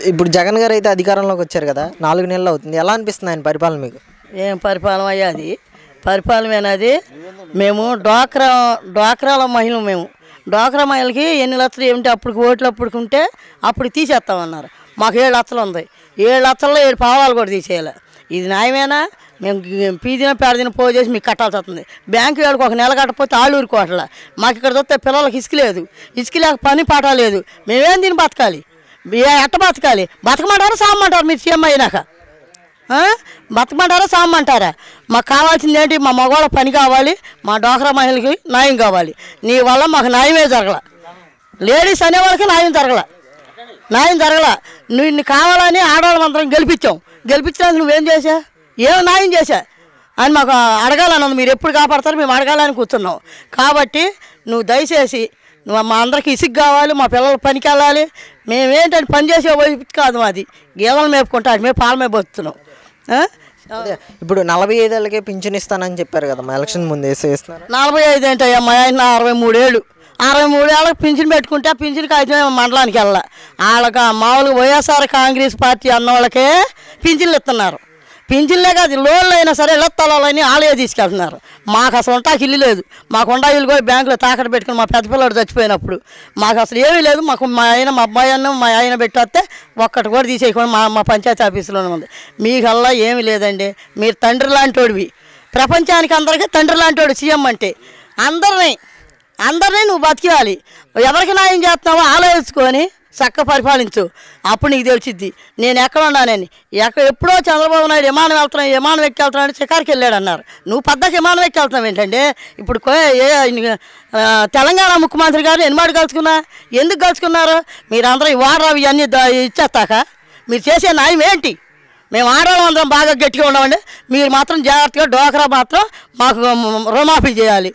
ఇప్పుడు జగన్ గారు అయితే అధికారంలోకి వచ్చారు కదా నాలుగు నెలలు అవుతుంది ఎలా అనిపిస్తుంది ఆయన పరిపాలన మీకు ఏం పరిపాలన అయ్యా అది పరిపాలనది మేము డ్వాక్రా డ్వాక్రాల మహిళలు మేము డ్వాక్రా మహిళకి ఎన్ని లక్షలు ఏమిటి అప్పుడు ఓట్లు అప్పుడు ఉంటే అప్పుడు తీసేస్తామన్నారు మాకు ఏడు లక్షలు ఉంది ఏడు లక్షల్లో ఏడు పావాలు కూడా తీసేయాలి ఇది న్యాయమేనా మేము పీదిన పేడదిన పో చేసి మీకు కట్టాల్సి వస్తుంది బ్యాంకు ఏడుకు ఒక నెల కట్టకపోతే ఆళ్ళు ఊరుకోవట్ల మాకు ఇక్కడ చూస్తే పిల్లలకి ఇసుక లేదు ఇసుక లేక పని పాట లేదు మేమేం దీన్ని బతకాలి ఏ ఎట్ట బతకాలి బతకమంటారా సామంటారు మీరు సీఎం అయినాక ఆ? బతకమంటారా సామంటారా మాకు కావాల్సింది ఏంటి మా మగవాళ్ళ పని కావాలి మా డోక్రా మహిళకి న్యాయం కావాలి నీ వల్ల మాకు న్యాయమే జరగల లేడీస్ అనే వాళ్ళకి న్యాయం జరగల న్యాయం జరగల నువ్వు ఇన్ని కావాలని ఆడవాళ్ళం అందరం గెలిపించాం గెలిపించడానికి నువ్వేం చేసా ఏం న్యాయం చేశా అని మాకు అడగాలన్నది మీరు ఎప్పుడు కాపాడతారు మేము అడగాలని కూర్చున్నాం కాబట్టి నువ్వు దయచేసి నువ్వు మా అందరికి ఇసుక కావాలి మా పిల్లలు పనికి వెళ్ళాలి మేమేంటంటే పని చేసే వైపు కాదు మాది గేదెలు మేపుకుంటాం మేము పాల మీద బతున్నాం అదే ఇప్పుడు నలభై ఐదేళ్ళకే పింఛన్ ఇస్తానని చెప్పారు కదా మా ఎలక్షన్ ముందు వేసి ఇస్తున్నారు నలభై ఐదు ఏంటయ్యా మా ఆయన అరవై మూడేళ్ళు అరవై మూడేళ్ళకి పింఛన్ పెట్టుకుంటే ఆ పింఛన్ కాగితం మండలానికి వెళ్ళాలి వాళ్ళకి మామూలుగా వైఎస్ఆర్ కాంగ్రెస్ పార్టీ అన్న వాళ్ళకే పింఛన్లు ఇస్తున్నారు పింఛన్లే కాదు లోన్లు అయినా సరే ఇళ్ళ స్థలాలని వాళ్ళే తీసుకెళ్తున్నారు మాకు అసలు ఉంటాకి ఇల్లు లేదు మాకు ఉండా ఇల్లు కూడా బ్యాంకులో తాకట్టు పెట్టుకుని మా పెద్ద పిల్లడు చచ్చిపోయినప్పుడు మాకు అసలు ఏమీ లేదు మాకు మా ఆయన మా అబ్బాయి అన్న మా ఆయన పెట్టేస్తే ఒక్కటి కూడా తీసేయకుండా మా మా పంచాయతీ ఆఫీసులోనే ఉంది మీకల్లా ఏమీ లేదండి మీరు తండ్రి లాంటోడివి ప్రపంచానికి అందరికీ తండ్రి లాంటోడు సీఎం అంటే అందరినీ అందరినీ నువ్వు బతికియాలి ఎవరికి న్యాయం చేస్తున్నావో ఆలోచించుకొని చక్క పరిపాలించు అప్పుడు నీకు తెలిసిద్ది నేను ఎక్కడ ఉన్నానని ఎక్కడ ఎప్పుడో చంద్రబాబు నాయుడు విమానం వెళ్తున్నాడు విమానం ఎక్కి వెళ్తున్నాడు షికార్కి వెళ్ళాడు అన్నారు నువ్వు పద్దకి విమానం ఎక్కి వెళ్తున్నావు ఏంటంటే ఇప్పుడు కో- ఏ ఆ, తెలంగాణ ముఖ్యమంత్రి గారు ఎన్నిమాడు కలుసుకున్నా ఎందుకు కలుసుకున్నారు మీరందరూ ఈ వారావి ఇవన్నీ దా- ఇచ్చేస్తాక మీరు చేసే న్యాయం ఏంటి మేము ఆడవాళ్ళం అందరం బాగా గట్టిగా ఉండమండి మీరు మాత్రం జాగ్రత్తగా డోకరా మాత్రం మాకు రుణమాఫీ చేయాలి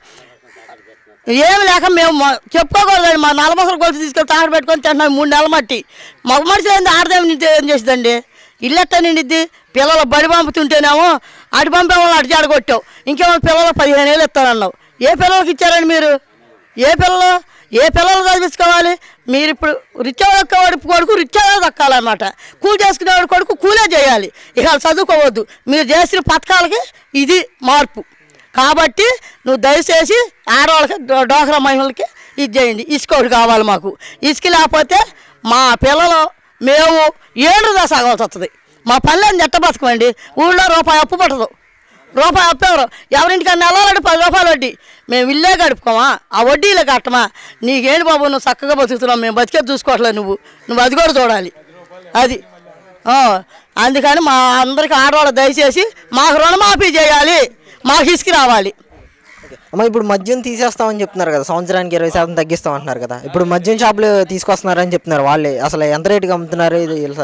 ఏమి లేక మేము మొ- చెప్పుకోకూడదండి మా నలభసలు కొలిసి తీసుకెళ్ళి తాగడ పెట్టుకొని తింటున్నాం మూడు నెలల మట్టి మగ మనిషి ఏంది ఆడదేమి నిండి ఏం చేసిందండి ఇల్లెట్ట నిండిద్ది పిల్లలు బడి పంపుతుంటేనేమో అడి పంపే వాళ్ళు అడి జాడగొట్టావు ఇంకేమో పిల్లలు పదిహేను ఏళ్ళు ఇస్తారన్నావు ఏ పిల్లలకి ఇచ్చారండి మీరు ఏ పిల్లలు ఏ పిల్లలు చదివించుకోవాలి మీరు ఇప్పుడు రిచ్చవాడు వాడి కొడుకు రిచ్చవాడు దక్కాలన్నమాట కూలి చేసుకునేవాడి కొడుకు కూలే చేయాలి ఇక వాళ్ళు చదువుకోవద్దు మీరు చేసిన పథకాలకి ఇది మార్పు కాబట్టి నువ్వు దయచేసి ఆడవాళ్ళకి డో- డోక్రా మహిళలకి ఇది చేయండి ఇసుక ఒకటి కావాలి మాకు ఇసుక లేకపోతే మా పిల్లలు మేము ఏడు సాగవలసి వస్తుంది మా పల్లెని నెట్ట బతకమండి ఊళ్ళో రూపాయి అప్పు పట్టదు రూపాయి అప్పు ఎవరు ఎవరింటికన్నా వెళ్ళాలంటే పది రూపాయలు వడ్డీ మేము ఇల్లే గడుపుకోమా ఆ వడ్డీలే కట్టమా నీకేంటి బాబు నువ్వు చక్కగా బతుకుతున్నావు మేము బతికే చూసుకోవట్లేదు నువ్వు నువ్వు అది కూడా చూడాలి అది ఆ, అందుకని మా అందరికి ఆడవాళ్ళు దయచేసి మాకు రుణమాఫీ చేయాలి మాకు ఇసుక రావాలి అమ్మ ఇప్పుడు మద్యం తీసేస్తామని చెప్తున్నారు కదా సంవత్సరానికి ఇరవై శాతం తగ్గిస్తాం అంటున్నారు కదా ఇప్పుడు మద్యం షాపులు తీసుకొస్తున్నారని చెప్తున్నారు వాళ్ళే అసలు ఎంత రేటుకి అమ్ముతున్నారు ఇది తెలుసా?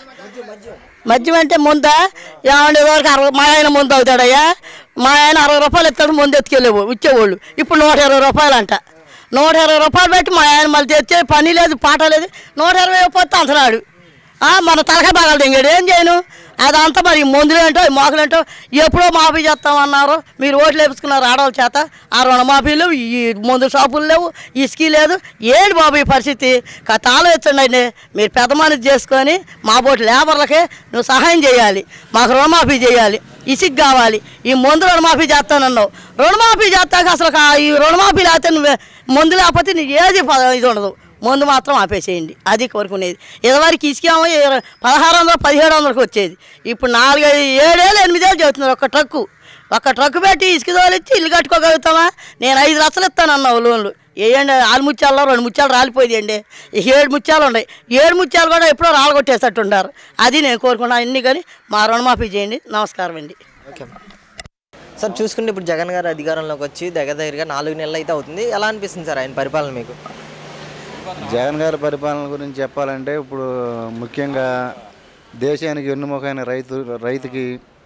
మద్యం అంటే ముందా ఏమంటే వరకు అరవై మా ఆయన ముందు అవుతాడయ్యా మా ఆయన అరవై రూపాయలు ఎత్తాడు ముందు ఎత్తుకెళ్ళేవు ఇచ్చేవాళ్ళు ఇప్పుడు నూట ఇరవై రూపాయలు అంట నూట ఇరవై రూపాయలు పెట్టి మా ఆయన మళ్ళీ తెచ్చే పని లేదు పాట లేదు నూట ఇరవై పోతే అంటున్నాడు ఆ, మన తలకాయ బాగాలి దింగాడు ఏం చేయను అదంతా మరి మందులు ఏంటో ఈ మోకలు ఏంటో ఎప్పుడో మాఫీ చేస్తామన్నారు మీరు ఓట్లు వేపించుకున్నారు ఆడవాళ్ళ చేత ఆ రుణమాఫీలు ఈ మందు షాపులు లేవు ఇసుక లేదు ఏంటి బాబు ఈ పరిస్థితి కాస్త ఆలోచించండి మీరు పెద్ద మనిషి చేసుకొని మా బోటి లేబర్లకే నువ్వు సహాయం చేయాలి మాకు రుణమాఫీ చేయాలి ఇసుక కావాలి ఈ మందు రుణమాఫీ చేస్తానన్నావు రుణమాఫీ చేస్తాక అసలు కా- ఈ రుణమాఫీ లేకపోతే నువ్వు మందు లేకపోతే నీకు ఏది ప- ఇది ఉండదు మందు మాత్రం ఆపేసేయండి అది కోరుకునేది ఇదివరకు ఇసుకేమో ఇర- పదహారు వందలు పదిహేడు వందలకు వచ్చేది ఇప్పుడు నాలుగైదు ఏడేళ్ళు ఎనిమిదేళ్ళు చెబుతున్నారు ఒక ట్రక్కు ఒక ట్రక్కు పెట్టి ఇసుక తోలిచ్చి ఇల్లు కట్టుకోగలుగుతామా నేను ఐదు లక్షలు ఇస్తానన్నావు లోన్లు వేయండి ఆరు ముత్యాలలో రెండు ముత్యాలు రాలిపోయిందండి ఈ ఏడు ముత్యాలు ఉన్నాయి ఏడు ముత్యాలు కూడా ఎప్పుడో రాలగొట్టేసేటట్టు ఉంటారు అది నేను కోరుకున్నా అన్ని కానీ మా రుణమాఫీ చేయండి నమస్కారం అండి ఓకే సార్ చూసుకుంటే ఇప్పుడు జగన్ గారు అధికారంలోకి వచ్చి దగ్గర దగ్గరగా నాలుగు నెలలు అయితే అవుతుంది ఎలా అనిపిస్తుంది సార్ ఆయన పరిపాలన మీకు జగన్ గారి పరిపాలన గురించి చెప్పాలంటే ఇప్పుడు ముఖ్యంగా దేశానికి వెన్నుముకైన రైతు రైతుకి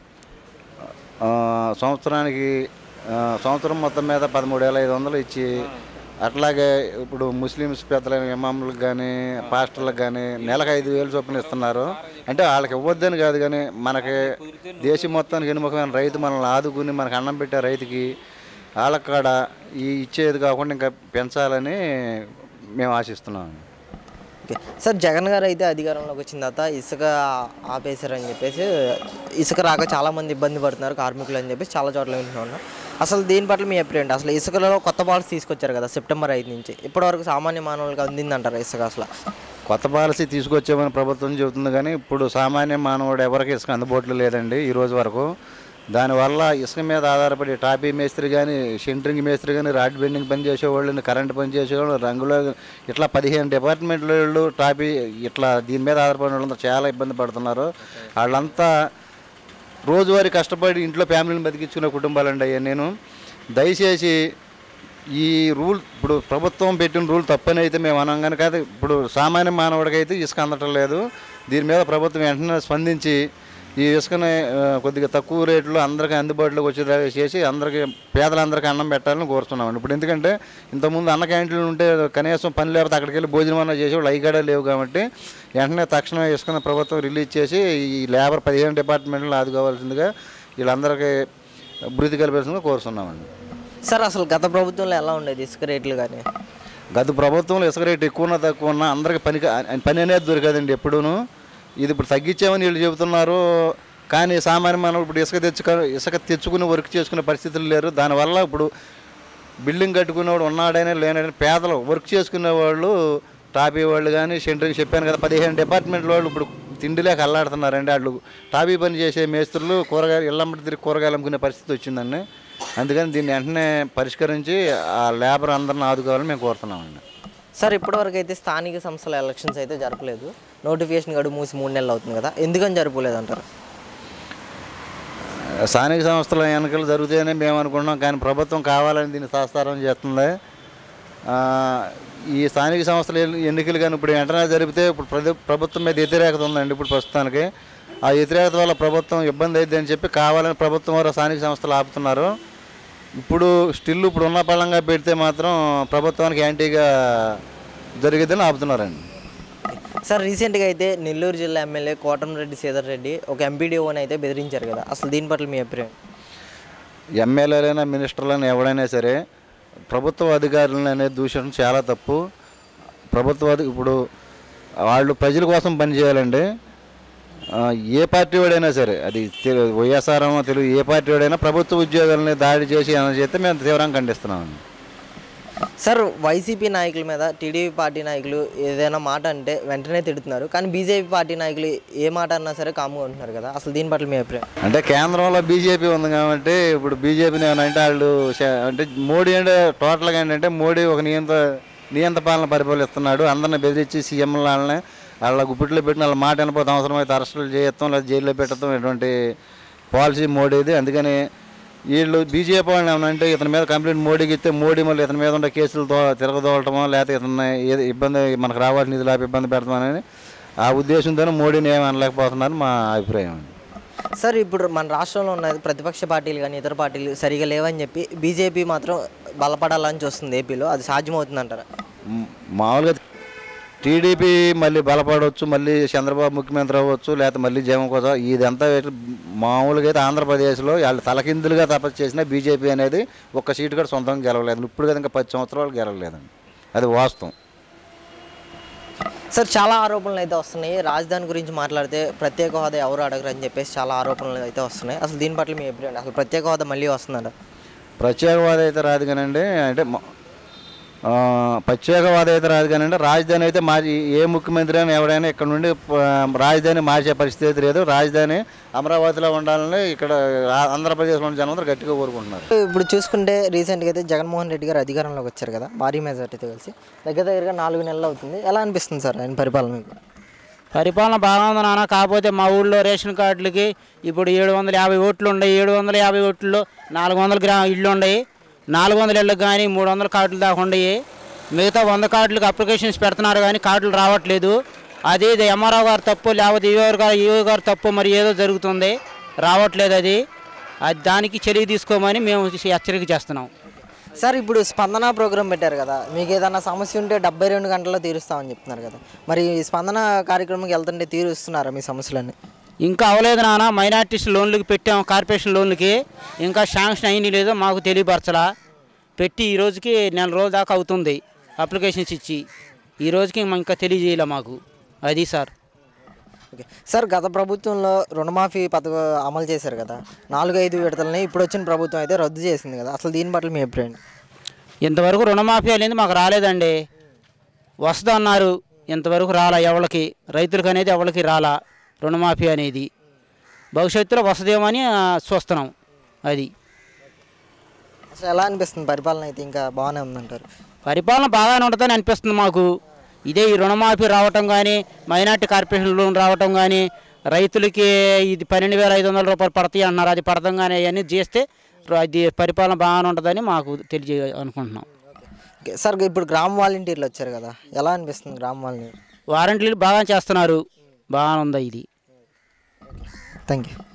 ఆ, సంవత్సరానికి ఆ, సంవత్సరం మొత్తం మీద పదమూడు వేల ఐదు వందలు ఇచ్చి అట్లాగే ఇప్పుడు ముస్లిమ్స్ పెద్దలైన ఇమాములకు కానీ పాస్టర్లకు కానీ నెలకు ఐదు వేలు చొప్పున ఇస్తున్నారు అంటే వాళ్ళకి ఇవ్వద్దని కాదు కానీ మనకి దేశం మొత్తానికి వెనుముఖమైన రైతు మనల్ని ఆదుకుని మనకు అన్నం పెట్టే రైతుకి వాళ్ళకి కూడా ఈ ఇచ్చేది కాకుండా ఇంకా పెంచాలని మేము ఆశిస్తున్నాం ఓకే సార్ జగన్ గారు అయితే అధికారంలోకి వచ్చిన తర్వాత ఇసుక ఆపేశారని చెప్పేసి ఇసుక రాక చాలా మంది ఇబ్బంది పడుతున్నారు కార్మికులు అని చెప్పేసి చాలా చోట్ల వింటున్నాను అసలు దీని పట్ల మీ అభిప్రాయం ఏంటి? అసలు ఇసుకలో కొత్త పాలసీ తీసుకొచ్చారు కదా సెప్టెంబర్ ఐదు నుంచి ఇప్పటివరకు సామాన్య మానవులకు అందిందంటారా ఇసుక అసలు కొత్త పాలసీ తీసుకొచ్చామని ప్రభుత్వం చెబుతుంది కానీ ఇప్పుడు సామాన్య మానవుడు ఎవరికి ఇసుక అందుబాటులో లేదండి ఈ రోజు వరకు దానివల్ల ఇసుక మీద ఆధారపడి టాపీ మేస్త్రి కానీ షెంటరింగ్ మేస్త్రి కానీ రాడ్ బెండింగ్ పని చేసేవాళ్ళు కరెంట్ పని చేసేవాళ్ళు రంగులో ఇట్లా పదిహేను డిపార్ట్మెంట్ల వాళ్ళు టాపీ ఇట్లా దీని మీద ఆధారపడిన వాళ్ళంతా చాలా ఇబ్బంది పడుతున్నారు వాళ్ళంతా రోజువారీ కష్టపడి ఇంట్లో ఫ్యామిలీని బతికించుకునే కుటుంబాలండి అయ్యా నేను దయచేసి ఈ రూల్ ఇప్పుడు ప్రభుత్వం పెట్టిన రూల్ తప్పని అయితే మేము అనం కానీ కాదు ఇప్పుడు సామాన్య మానవుడికి అయితే ఇసుక అందటం లేదు దీని మీద ప్రభుత్వం వెంటనే స్పందించి ఈ ఇసుకని ఆ, కొద్దిగా తక్కువ రేట్లో అందరికీ అందుబాటులోకి వచ్చేలాగా చేసి అందరికీ పేదలందరికీ అన్నం పెట్టాలని కోరుతున్నామండి ఇప్పుడు ఎందుకంటే ఇంతకుముందు అన్న క్యాంటీన్లు ఉంటే కనీసం పని లేకపోతే అక్కడికి వెళ్ళి భోజనం అన్న చేసేవాళ్ళు అవి కూడా లేవు కాబట్టి వెంటనే తక్షణం ఇసుకని ప్రభుత్వం రిలీజ్ చేసి ఈ లేబర్ పదిహేను డిపార్ట్మెంట్లు ఆదుకోవాల్సిందిగా వీళ్ళందరికీ అభివృద్ధి కల్పించాలని కోరుతున్నామండి సార్ అసలు గత ప్రభుత్వంలో ఎలా ఉండేది ఇసుక రేట్లు కానీ గత ప్రభుత్వంలో ఇసుక రేటు ఎక్కువ ఉన్నా తక్కువ ఉన్నా అందరికి పని కా- పని అనేది దొరకదండి ఎప్పుడూను ఇది ఇప్పుడు తగ్గించామని వీళ్ళు చెబుతున్నారు కానీ సామాన్య మానవుడు ఇప్పుడు ఇసుక తెచ్చుకో ఇసుక తెచ్చుకుని వర్క్ చేసుకునే పరిస్థితులు లేరు దానివల్ల ఇప్పుడు బిల్డింగ్ కట్టుకునేవాడు ఉన్నాడైనా లేనైనా పేదలు వర్క్ చేసుకునే వాళ్ళు టాపీ వాళ్ళు కానీ సెంటరింగ్ చెప్పాను కదా పదిహేను డిపార్ట్మెంట్ వాళ్ళు ఇప్పుడు తిండి లేక అల్లాడుతున్నారండి వాళ్ళు టాపీ పని చేసే మేస్త్రులు కూరగాయలు ఇళ్ళమ్మటి తిరిగి కూరగాయలు అమ్ముకునే పరిస్థితి వచ్చిందండి అందుకని దీన్ని వెంటనే పరిష్కరించి ఆ లేబర్ అందరిని ఆదుకోవాలని మేము కోరుతున్నామండి సార్ ఇప్పటివరకు అయితే స్థానిక సంస్థల ఎలక్షన్స్ అయితే జరపలేదు నోటిఫికేషన్ గడువు మూసి మూడు నెలలు అవుతుంది కదా ఎందుకని జరపలేదు అంటారు స్థానిక సంస్థల ఎన్నికలు జరుగుతాయని మేము అనుకుంటున్నాం కానీ ప్రభుత్వం కావాలని దీన్ని సాస్తారం చేస్తుంది ఆ, ఈ స్థానిక సంస్థల ఎన్ని- ఎన్నికలు కానీ ఇప్పుడు వెంటనే జరిపితే ఇప్పుడు ప్రభు- ప్రభుత్వం మీద వ్యతిరేకత ఉందండి ఇప్పుడు ప్రస్తుతానికి ఆ వ్యతిరేకత వల్ల ప్రభుత్వం ఇబ్బంది అయింది అని చెప్పి కావాలని ప్రభుత్వం వారు స్థానిక సంస్థలు ఆపుతున్నారు ఇప్పుడు స్టిల్ ఇప్పుడు ఉన్న పళ్ళంగా పెడితే మాత్రం ప్రభుత్వానికి యాంటీగా జరిగిద్దని ఆపుతున్నారండి సార్ రీసెంట్గా అయితే నెల్లూరు జిల్లా ఎమ్మెల్యే కోటంరెడ్డి శ్రీధర్ రెడ్డి ఒక ఎంపీడీఓని అయితే బెదిరించారు కదా అసలు దీని పట్ల మీ అభిప్రాయం ఎమ్మెల్యేలైనా మినిస్టర్లైనా ఎవడైనా సరే ప్రభుత్వ అధికారులను అనేది దూషణ చాలా తప్పు ప్రభుత్వ అధి- ఇప్పుడు వాళ్ళు ప్రజల కోసం పనిచేయాలండి ఆ, ఏ పార్టీ వాడైనా సరే అది తెలు- వైఎస్ఆర్ ఏమో తెలుగు ఏ పార్టీ వాడైనా ప్రభుత్వ ఉద్యోగాలని దాడి చేసి ఏమైనా చేస్తే మేము తీవ్రంగా ఖండిస్తున్నామండి సార్ వైసీపీ నాయకుల మీద టీడీపీ పార్టీ నాయకులు ఏదైనా మాట అంటే వెంటనే తిడుతున్నారు కానీ బీజేపీ పార్టీ నాయకులు ఏ మాట అన్నా సరే కాముగా ఉంటున్నారు కదా అసలు దీని పట్ల మీ అభిప్రాయం అంటే కేంద్రంలో బీజేపీ ఉంది కాబట్టి ఇప్పుడు బీజేపీని ఏమంటే వాళ్ళు శ- అంటే మోడీ అంటే టోటల్గా ఏంటంటే మోడీ ఒక నియంత్ర నియంత్ర పాలన పరిపాలిస్తున్నాడు అందరిని బెదిరించి సీఎం వాళ్ళని వాళ్ళ గుప్పిట్లో పెట్టిన వాళ్ళ మాట వినపోతే అవసరమైతే అరెస్టులు చేయొత్తాం లేదా జైల్లో పెట్టడం ఇటువంటి పాలసీ మోడీది అందుకని వీళ్ళు బీజేపీ వాళ్ళని ఏమనంటే ఇతని మీద కంప్లైంట్ మోడీకి ఇస్తే మోడీ మళ్ళీ ఇతని మీద ఉండే కేసులు తో తిరగదోలటమో లేకపోతే ఇతన్ని ఏది ఇబ్బంది మనకు రావాల్సిన నిధులు ఆపి ఇబ్బంది పెడతామని ఆ ఉద్దేశంతోనే మోడీని ఏమి అనలేకపోతున్నారు మా అభిప్రాయం అండి సార్ ఇప్పుడు మన రాష్ట్రంలో ఉన్న ప్రతిపక్ష పార్టీలు కానీ ఇతర పార్టీలు సరిగా లేవని చెప్పి బీజేపీ మాత్రం బలపడాలని చూస్తుంది ఏపీలో అది సాధ్యమవుతుంది అంటారా మ్, మామూలుగా టీడీపీ మళ్ళీ బలపడవచ్చు మళ్ళీ చంద్రబాబు ముఖ్యమంత్రి అవ్వచ్చు లేకపోతే మళ్ళీ జగన్ కోసం ఇదంతా ఎట్ల- మామూలుగా అయితే ఆంధ్రప్రదేశ్లో వాళ్ళు తలకిందులుగా తపస్సు చేసిన బీజేపీ అనేది ఒక్క సీటు కూడా సొంతంగా గెలవలేదు ఇప్పుడు కదా ఇంకా పది సంవత్సరాలు గెలవలేదండి అది వాస్తవం సార్ చాలా ఆరోపణలు అయితే వస్తున్నాయి రాజధాని గురించి మాట్లాడితే ప్రత్యేక హోదా ఎవరు అడగరు అని చెప్పేసి చాలా ఆరోపణలు అయితే వస్తున్నాయి అసలు దీని పట్ల మీ అభిప్రాయం అసలు ప్రత్యేక హోదా మళ్ళీ వస్తుందంట ప్రత్యేకవాద అయితే రాదు కానండి అంటే మ- ఆ, ప్రత్యేకవాద అయితే రాదు కానండి రాజధాని అయితే మార్చి ఏ ముఖ్యమంత్రి అయినా ఎవడైనా ఇక్కడ నుండి ఆ, రాజధాని మార్చే పరిస్థితి అయితే లేదు రాజధాని అమరావతిలో ఉండాలని ఇక్కడ ఆ- ఆంధ్రప్రదేశ్లో ఉన్న జనం అందరూ గట్టిగా కోరుకుంటున్నారు ఇప్పుడు చూసుకుంటే రీసెంట్గా అయితే జగన్మోహన్ రెడ్డి గారు అధికారంలోకి వచ్చారు కదా భారీ మెజార్టీతో కలిసి దగ్గర దగ్గరగా నాలుగు నెలలు అవుతుంది ఎలా అనిపిస్తుంది సార్ ఆయన పరిపాలన మీకు పరిపాలన బాగా ఉంది నాన్న కాకపోతే మా ఊళ్ళో రేషన్ కార్డులకి ఇప్పుడు ఏడు వందల యాభై ఓట్లు ఉన్నాయి ఏడు వందల యాభై ఓట్లలో నాలుగు వందల గ్రా ఇళ్ళు ఉన్నాయి నాలుగు వందల ఇళ్ళకి కానీ మూడు వందల కార్డులు దాకా ఉన్నాయి మిగతా వంద కార్డులకు అప్లికేషన్స్ పెడుతున్నారు కానీ కార్డులు రావట్లేదు అది ఇది ఎంఆర్ఓ గారు తప్పు లేకపోతే ఈఓ గారు ఈఓ గారు తప్పు మరి ఏదో జరుగుతుంది రావట్లేదు అది అది దానికి చర్య తీసుకోమని మేము హెచ్చరిక చేస్తున్నాం సార్ ఇప్పుడు స్పందన ప్రోగ్రామ్ పెట్టారు కదా మీకు ఏదైనా సమస్య ఉంటే డెబ్బై రెండు గంటల్లో తీరుస్తామని చెప్తున్నారు కదా మరి ఈ స్పందన కార్యక్రమంకి వెళ్తుంటే తీరుస్తున్నారా మీ సమస్యలన్నీ ఇంకా అవ్వలేదు నాన్న మైనార్టీస్ లోన్లకి పెట్టాం కార్పొరేషన్ లోన్లకి ఇంకా శాంక్షన్ అయిన లేదో మాకు తెలియపరచలా పెట్టి ఈ రోజుకి నెల రోజుల దాకా అవుతుంది అప్లికేషన్స్ ఇచ్చి ఈ రోజుకి ఇంకా తెలియజేయలే మాకు అది సార్ ఓకే సార్ గత ప్రభుత్వంలో రుణమాఫీ పథకం అమలు చేశారు కదా నాలుగు ఐదు విడతలని ఇప్పుడు వచ్చిన ప్రభుత్వం అయితే రద్దు చేసింది కదా అసలు దీని పట్ల మీ అభిప్రాయం ఇంతవరకు రుణమాఫీ అనేది మాకు రాలేదండి వస్తుంది అన్నారు ఇంతవరకు రాలా ఎవరికి రైతులకు అనేది ఎవరికి రాలా రుణమాఫీ అనేది భవిష్యత్తులో వస్తుందేమో అని ఆ, చూస్తున్నాం అది అసలు ఎలా అనిపిస్తుంది పరిపాలన అయితే ఇంకా బాగానే ఉందంటారు పరిపాలన బాగానే ఉంటుందని అనిపిస్తుంది మాకు ఇదే ఈ రుణమాఫీ రావటం కానీ మైనార్టీ కార్పొరేషన్ లోన్ రావటం కానీ రైతులకి ఇది పన్నెండు వేల ఐదు వందల రూపాయలు పడతాయి అన్నారు అది పడతాం కానీ అవన్నీ చేస్తే అది పరిపాలన బాగానే ఉంటుందని మాకు తెలియ అనుకుంటున్నాం ఓకే సార్ ఇప్పుడు గ్రామ వాలంటీర్లు వచ్చారు కదా ఎలా అనిపిస్తుంది గ్రామ వాలంటీర్ వారంటీలు బాగా చేస్తున్నారు బాగానే ఉంది ఇది థ్యాంక్ యూ